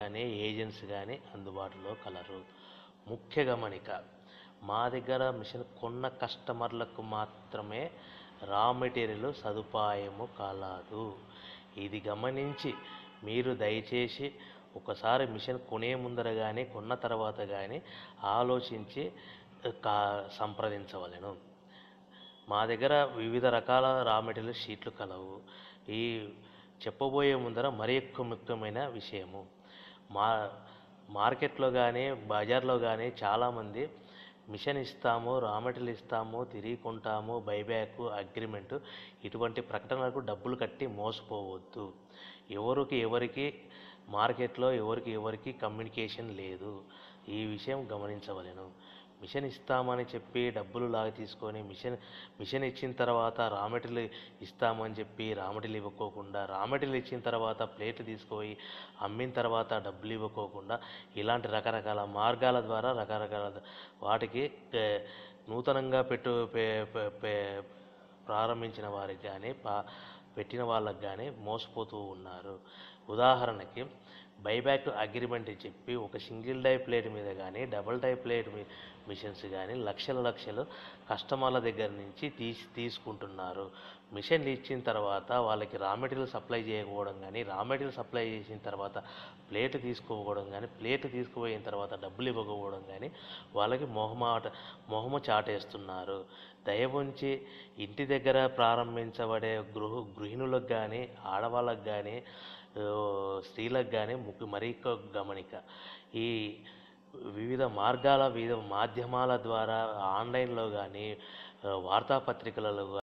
అనే ఏజెంట్స్ కానీ అందుబాటులో కలరు ముఖ్య గమనిక మా దగ్గర మిషన్ కొన్న కస్టమర్లకు మాత్రమే రా మెటీరియల్ సదుపాయము కలదు ఇది గమనించి మీరు దయచేసి ఒకసారి మిషన్ కొనే ముందర కానీ కొన్న తర్వాత కానీ ఆలోచించి కా సంప్రదించవలెను మా దగ్గర వివిధ రకాల రా మెటీరియల్ షీట్లు కలవు ఈ చెప్పబోయే ముందర మరి ఎక్కువ ముఖ్యమైన విషయము మా మార్కెట్లో కానీ బజార్లో కానీ చాలామంది మిషన్ ఇస్తాము రా మెటీరియల్ ఇస్తాము తిరిగి కొంటాము బైబ్యాక్ అగ్రిమెంట్ ఇటువంటి ప్రకటనలకు డబ్బులు కట్టి మోసపోవద్దు ఎవరికి ఎవరికి మార్కెట్లో ఎవరికి ఎవరికి కమ్యూనికేషన్ లేదు ఈ విషయం గమనించవలెను మిషన్ ఇస్తామని చెప్పి డబ్బులు లాగా తీసుకొని మిషన్ మిషన్ ఇచ్చిన తర్వాత రా మెటీరియల్ ఇస్తామని చెప్పి రా మెటీరియల్ ఇవ్వకోకుండా రా మెటీరియల్ ఇచ్చిన తర్వాత ప్లేట్ తీసుకుపోయి అమ్మిన తర్వాత డబ్బులు ఇవ్వకోకుండా ఇలాంటి రకరకాల మార్గాల ద్వారా రకరకాల వాటికి ఏ, నూతనంగా పెట్టు పే- పే- పే- ప్రారంభించిన వారికి కానీ పా పెట్టిన వాళ్ళకి కానీ మోసపోతూ ఉన్నారు ఉదాహరణకి బైబ్యాక్ అగ్రిమెంట్ చెప్పి ఒక సింగిల్ డై ప్లేట్ మీద కానీ డబుల్ డై ప్లేట్ మీ మిషన్స్ కానీ లక్షల లక్షలు కస్టమర్ల దగ్గర నుంచి తీసి తీసుకుంటున్నారు మిషన్లు ఇచ్చిన తర్వాత వాళ్ళకి రా మెటీరియల్ సప్లై చేయకపోవడం కానీ రా మెటీరియల్ సప్లై చేసిన తర్వాత ప్లేట్ తీసుకోకపోవడం కానీ ప్లేట్ తీసుకుపోయిన తర్వాత డబ్బులు ఇవ్వకపోవడం కానీ వాళ్ళకి మొహమాట మొహము చాటేస్తున్నారు దయవుంచి ఇంటి దగ్గర ప్రారంభించబడే గృహ గృహిణులకు కానీ ఆడవాళ్ళకు కానీ ఆ, స్త్రీలకు కానీ ముఖ్య మరీ ఎక్కువ గమనిక ఈ వివిధ మార్గాల వివిధ మాధ్యమాల ద్వారా ఆన్లైన్లో కానీ వార్తాపత్రికలలో